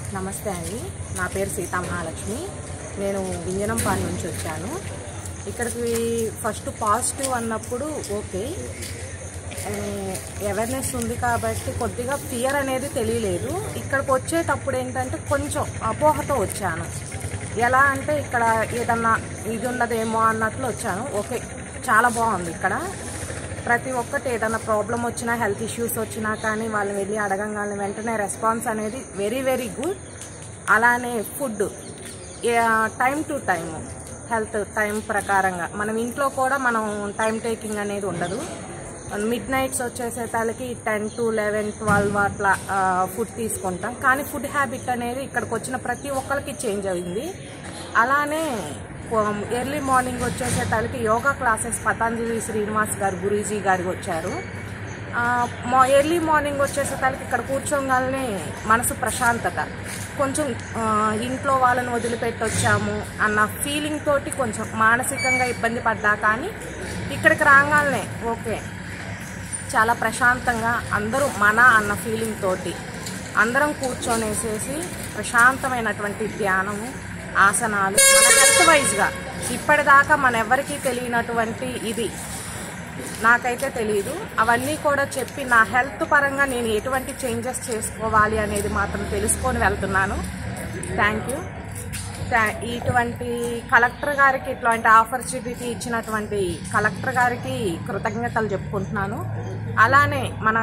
నమస్తే అండి నా పేరు సీతా మహాలక్ష్మి నేను వింజనంపాడు నుంచి వచ్చాను ఇక్కడికి ఫస్ట్ పాజిటివ్ అన్నప్పుడు ఓకే అవేర్నెస్ ఉంది కాబట్టి కొద్దిగా ఫియర్ అనేది తెలియలేదు ఇక్కడికి వచ్చేటప్పుడు ఏంటంటే కొంచెం అపోహతో వచ్చాను ఎలా అంటే ఇక్కడ ఏదన్నా ఇది ఉన్నదేమో అన్నట్లు వచ్చాను ఓకే చాలా బాగుంది ఇక్కడ ప్రతి ఒక్కటి ఏదైనా ప్రాబ్లం వచ్చినా హెల్త్ ఇష్యూస్ వచ్చినా కానీ వాళ్ళు వెళ్ళి అడగంగానే వెంటనే రెస్పాన్స్ అనేది వెరీ వెరీ గుడ్ అలానే food time to time health time ప్రకారంగా మనం ఇంట్లో కూడా మనం టైం టేకింగ్ అనేది ఉండదు మిడ్ నైట్స్ వచ్చేసేటాలకి టెన్ టు లెవెన్ ట్వెల్వ్ అట్లా ఫుడ్ తీసుకుంటాం కానీ ఫుడ్ హ్యాబిట్ అనేది ఇక్కడికి వచ్చిన ప్రతి ఒక్కరికి చేంజ్ అయింది అలానే ఎర్లీ మార్నింగ్ వచ్చేసేటాలకి యోగా క్లాసెస్ పతంజలి శ్రీనివాస్ గారు గురూజీ గారు వచ్చారు ఆ, మా ఎర్లీ మార్నింగ్ వచ్చేసేసరికి ఇక్కడ కూర్చోగానే మనసు ప్రశాంతత కొంచెం ఆ, ఇంట్లో వాళ్ళని వదిలిపెట్టి వచ్చాము అన్న ఫీలింగ్ తోటి కొంచెం మానసికంగా ఇబ్బంది పడ్డా కానీ ఇక్కడికి రాగానే ఓకే చాలా ప్రశాంతంగా అందరూ మన అన్న ఫీలింగ్ తోటి అందరం కూర్చొనేసేసి ప్రశాంతమైనటువంటి ధ్యానము ఆసనాలు మన హెల్త్ వైజ్గా ఇప్పటిదాకా మన ఎవరికీ తెలియనటువంటి ఇది నాకైతే తెలియదు అవన్నీ కూడా చెప్పి నా హెల్త్ పరంగా నేను ఎటువంటి చేంజెస్ చేసుకోవాలి అనేది మాత్రం తెలుసుకొని వెళ్తున్నాను థ్యాంక్ యూ ఇటువంటి కలెక్టర్ గారికి ఇట్లాంటి ఆపర్చునిటీ ఇచ్చినటువంటి కలెక్టర్ గారికి కృతజ్ఞతలు చెప్పుకుంటున్నాను అలానే మన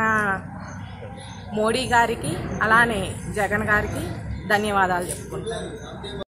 మోడీ గారికి అలానే జగన్ గారికి ధన్యవాదాలు చెప్పుకుంటున్నాను